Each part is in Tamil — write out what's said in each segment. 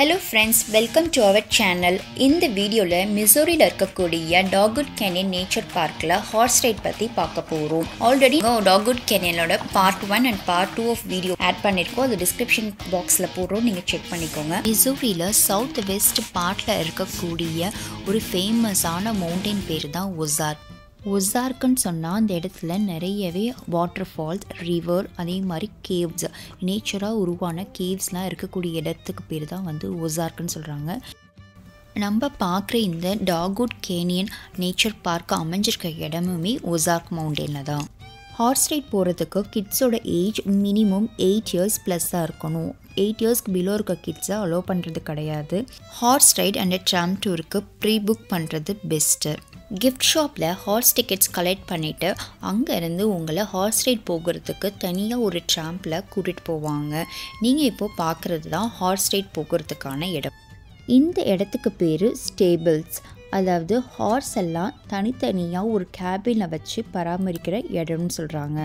Hello friends welcome to our channel இந்த வீடியோவில் மிசோரியில் இருக்கக்கூடிய டாகுட் கேனியன் நேச்சர் பார்க்கில் ஹார்ஸ் ரைட் பற்றி பார்க்க போகிறோம் ஆல்ரெடி டாகுட் கேனியனோட part one and part two of video add பண்ணியிருக்கோம் அது டிஸ்கிரிப்ஷன் பாக்ஸில் போடுறோம் நீங்கள் செக் பண்ணிக்கோங்க மிசோரியில் சவுத் வெஸ்ட் பார்ட்டில் இருக்கக்கூடிய ஒரு ஃபேமஸான மவுண்டைன் பேர் தான் ஒசார் ஒசார்க்குன்னு சொன்னால் அந்த இடத்துல நிறையவே வாட்டர் ஃபால்ஸ் ரிவர் அதே மாதிரி கேவ்ஸ் நேச்சராக உருவான கேவ்ஸ்லாம் இருக்கக்கூடிய இடத்துக்கு பேர் தான் வந்து ஒசார்க்குன்னு சொல்கிறாங்க நம்ம பார்க்குற இந்த டாகுட் கேனியன் நேச்சர் பார்க் அமைஞ்சிருக்க இடமுமே ஒசார்க் மவுண்டனில் தான் ஹார்ஸ் ரைட் போகிறதுக்கு கிட்ஸோட ஏஜ் மினிமம் எயிட் இயர்ஸ் ப்ளஸ்ஸாக இருக்கணும் எயிட் இயர்ஸ்க்கு பிலோ இருக்க கிட்ஸை அலோவ் பண்ணுறது கிடையாது ஹார்ஸ் ரைட் அண்ட் ட்ராம் டூருக்கு ப்ரீ புக் பண்ணுறது பெஸ்ட்டு கிஃப்ட் ஷாப்பில் ஹார்ஸ் டிக்கெட்ஸ் கலெக்ட் பண்ணிவிட்டு அங்கேருந்து உங்களை ஹார்ஸ் ரைட் போகிறதுக்கு தனியாக ஒரு ட்ராம்பில் கூட்டிகிட்டு போவாங்க நீங்கள் இப்போது பார்க்குறது தான் ஹார்ஸ் ரைட் போகிறதுக்கான இடம் இந்த இடத்துக்கு பேர் ஸ்டேபிள்ஸ் அதாவது ஹார்ஸ் எல்லாம் தனித்தனியாக ஒரு கேபினை வச்சு பராமரிக்கிற இடம்னு சொல்கிறாங்க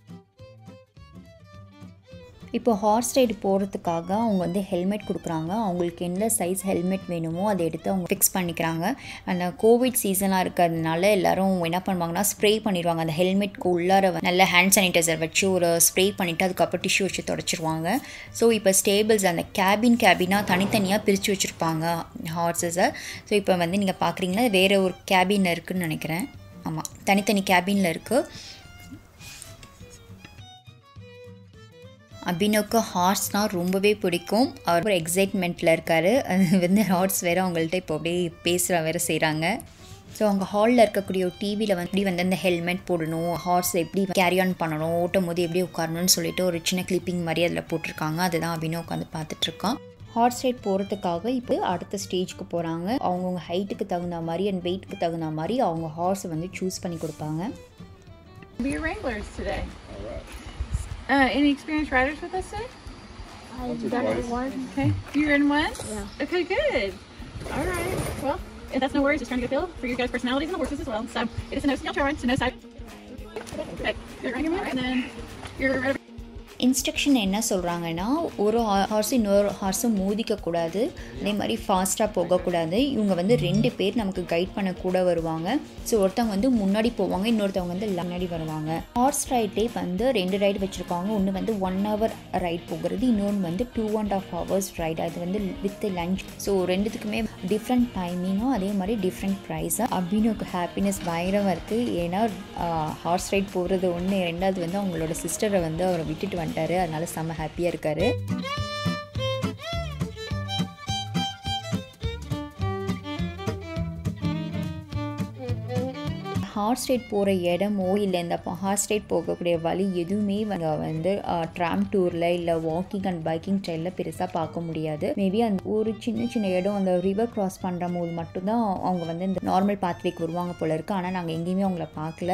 இப்போ ஹார்ஸ் ரைடு போகிறதுக்காக அவங்க வந்து ஹெல்மெட் கொடுக்குறாங்க அவங்களுக்கு எந்த சைஸ் ஹெல்மெட் வேணுமோ அதை எடுத்து அவங்க ஃபிக்ஸ் பண்ணிக்கிறாங்க அந்த கோவிட் சீசனாக இருக்கிறதுனால எல்லாரும் என்ன பண்ணுவாங்கன்னா ஸ்ப்ரே பண்ணிடுவாங்க அந்த ஹெல்மெட்க்கு உள்ளார நல்ல ஹேண்ட் சானிடைசர் வச்சு ஒரு ஸ்ப்ரே பண்ணிவிட்டு அதுக்கப்புறம் டிஷ்யூ வச்சு தொடச்சிருவாங்க ஸோ இப்போ ஸ்டேபிள்ஸ் அந்த கேபின் கேபினாக தனித்தனியாக பிரித்து வச்சுருப்பாங்க ஹார்ஸஸை ஸோ இப்போ வந்து நீங்கள் பார்க்குறீங்களா வேறு ஒரு கேபின் இருக்குதுன்னு நினைக்கிறேன் ஆமாம் தனித்தனி கேபினில் இருக்குது அபினோக்கு ஹார்ஸ்னால் ரொம்பவே பிடிக்கும் அவர் ஒரு எக்ஸைட்மெண்ட்டில் இருக்கார் அது வந்து ஹார்ஸ் வேறு அவங்கள்ட்ட இப்போ அப்படியே பேசுகிற வேறு செய்கிறாங்க ஸோ அவங்க ஹாலில் இருக்கக்கூடிய ஒரு டிவியில் வந்து வந்து அந்த ஹெல்மெட் போடணும் ஹார்ஸ் எப்படி கேரி ஆன் பண்ணணும் ஓட்டும் போது எப்படி உட்காரணும்னு சொல்லிட்டு ஒரு சின்ன கிளிப்பிங் மாதிரி அதில் போட்டிருக்காங்க அதுதான் அபினோ உட்காந்து பார்த்துட்ருக்கான் ஹார்ஸ் ரைட் போகிறதுக்காக இப்போ அடுத்த ஸ்டேஜ்க்கு போகிறாங்க அவங்கவுங்க ஹைட்டுக்கு தகுந்த மாதிரி அண்ட் வெயிட்டுக்கு தகுந்த மாதிரி அவங்க ஹார்ஸை வந்து சூஸ் பண்ணி கொடுப்பாங்க Be your wranglers today. Uh, any experienced riders with us today? I've done it once. Okay. You're in one? Yeah. Okay, good. All right. Well, if that's no worries, just trying to get a feel for your guys' personalities and the horses as well. So it is a no skill charge, so no side. Okay. Good running your and then you're ready. Instruction என்ன சொல்கிறாங்கன்னா ஒரு ஹார்ஸ் இன்னொரு ஹார்ஸும் மோதிக்கக்கூடாது அதே மாதிரி ஃபாஸ்ட்டாக போகக்கூடாது இவங்க வந்து ரெண்டு பேர் நமக்கு கைட் பண்ண கூட வருவாங்க ஸோ ஒருத்தவங்க வந்து முன்னாடி போவாங்க இன்னொருத்தவங்க வந்து முன்னாடி வருவாங்க ஹார்ஸ் ரைட்லேயே வந்து ரெண்டு ரைடு வச்சுருக்காங்க ஒன்று வந்து ஒன் ஹவர் ரைட் போகிறது இன்னொன்று வந்து two and half hours ride அது வந்து வித் லஞ்ச் ஸோ ரெண்டுத்துக்குமே டிஃப்ரெண்ட் டைமிங்கும் அதே மாதிரி டிஃப்ரெண்ட் ப்ரைஸும் அபினுக்கு ஹாப்பினஸ் பயங்கரமாக இருக்குது ஏன்னா ஹார்ஸ் ரைட் போகிறது ஒன்று ரெண்டாவது வந்து அவங்களோட சிஸ்டரை வந்து அவரை விட்டுட்டு வந்துட்டாரு அதனால செம்ம ஹாப்பியாக இருக்காரு ஹார்ஸ் ரைட் போகிற இடமோ இல்லை இந்த ஹார்ஸ் ரைட் போகக்கூடிய வழி எதுவுமே வந்து வந்து ட்ராம் டூரில் இல்லை வாக்கிங் அண்ட் பைக்கிங் ட்ரெயிலில் பெருசாக பார்க்க முடியாது மேபி அந்த ஒரு சின்ன சின்ன இடம் அந்த ரிவர் கிராஸ் பண்ணுற போது மட்டும்தான் அவங்க வந்து இந்த நார்மல் பாத்வேக்கு வருவாங்க போல இருக்குது ஆனால் நாங்கள் எங்கேயுமே அவங்கள பார்க்கல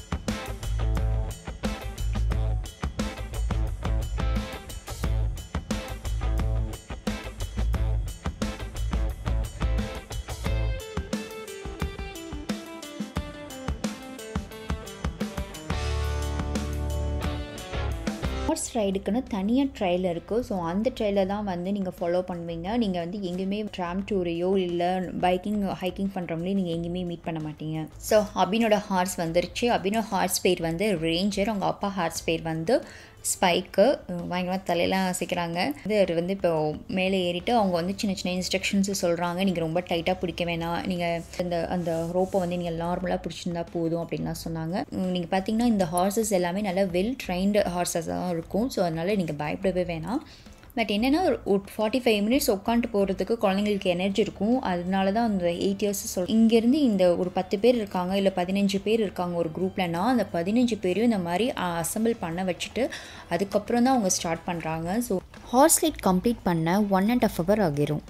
ஹார்ஸ் ரைடுக்குன்னு தனியாக ட்ரையல் இருக்குது ஸோ அந்த ட்ரையலை தான் வந்து நீங்கள் ஃபாலோ பண்ணுவீங்க நீங்கள் வந்து எங்கேயுமே ட்ராம் டூரையோ இல்லை பைக்கிங் ஹைக்கிங் பண்ணுறவங்களையும் நீங்கள் எங்கேயுமே மீட் பண்ண மாட்டீங்க ஸோ அபினோட ஹார்ஸ் வந்துருச்சு அபினோ ஹார்ஸ் பேர் வந்து ரேஞ்சர் அவங்க அப்பா ஹார்ஸ் பேர் வந்து ஸ்பைக்கு பயங்கரமாக தலையெல்லாம் அசைக்கிறாங்க இது அவர் வந்து இப்போ மேலே ஏறிட்டு அவங்க வந்து சின்ன சின்ன இன்ஸ்ட்ரக்ஷன்ஸ் சொல்கிறாங்க நீங்கள் ரொம்ப டைட்டாக பிடிக்க வேணாம் நீங்கள் இந்த அந்த ரோப்பை வந்து நீங்கள் நார்மலாக பிடிச்சிருந்தா போதும் அப்படின்லாம் சொன்னாங்க நீங்கள் பார்த்தீங்கன்னா இந்த ஹார்சஸ் எல்லாமே நல்லா வெல் ட்ரைன்டு ஹார்சஸ் தான் இருக்கும் ஸோ அதனால் நீங்கள் பயப்படவே வேணாம் பட் என்னென்னா ஒரு ஃபார்ட்டி ஃபைவ் மினிட்ஸ் உட்காந்துட்டு போகிறதுக்கு குழந்தைங்களுக்கு எனர்ஜி இருக்கும் அதனால தான் அந்த எயிட் இயர்ஸ் சொல் இங்கேருந்து இந்த ஒரு பத்து பேர் இருக்காங்க இல்லை பதினஞ்சு பேர் இருக்காங்க ஒரு குரூப்லனா அந்த பதினஞ்சு பேரையும் இந்த மாதிரி அசம்பிள் பண்ண வச்சுட்டு அதுக்கப்புறம் தான் அவங்க ஸ்டார்ட் பண்ணுறாங்க ஸோ ஹார்ஸ் ரைட் கம்ப்ளீட் பண்ண ஒன் அண்ட் ஆஃப் ஹவர் ஆகிரும்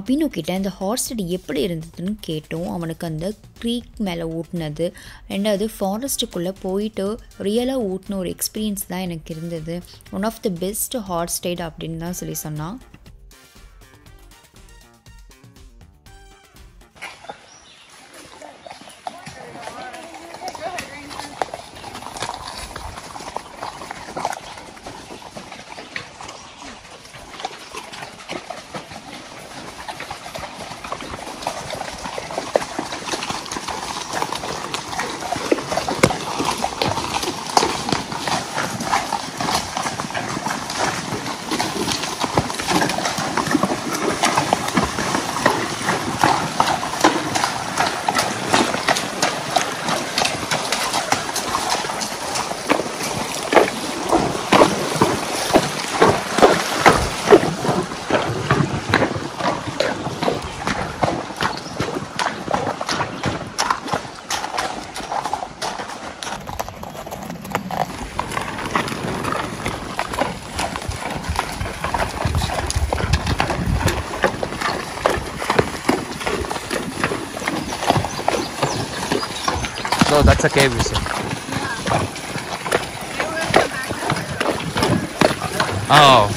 அபினு கிட்ட இந்த ஹார்ஸ் ரைடு எப்படி இருந்ததுன்னு கேட்டோம் அவனுக்கு அந்த க்ரீக் மேலே ஊட்டினது ரெண்டாவது ஃபாரஸ்ட்டுக்குள்ளே போயிட்டு ரியலாக ஊட்டின ஒரு எக்ஸ்பீரியன்ஸ் தான் எனக்கு இருந்தது one of the best horse ride அப்படின்னு தான் சொல்லி சொன்னான் No, that's a cave, you see. Oh.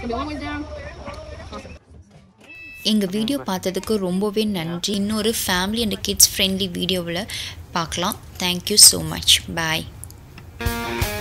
Gonna be long ways down. எங்கள் வீடியோ பார்த்ததுக்கு ரொம்பவே நன்றி இன்னொரு ஃபேமிலி அண்ட் கிட்ஸ் ஃப்ரெண்ட்லி வீடியோவில் பார்க்கலாம் தேங்க்யூ ஸோ மச் பாய்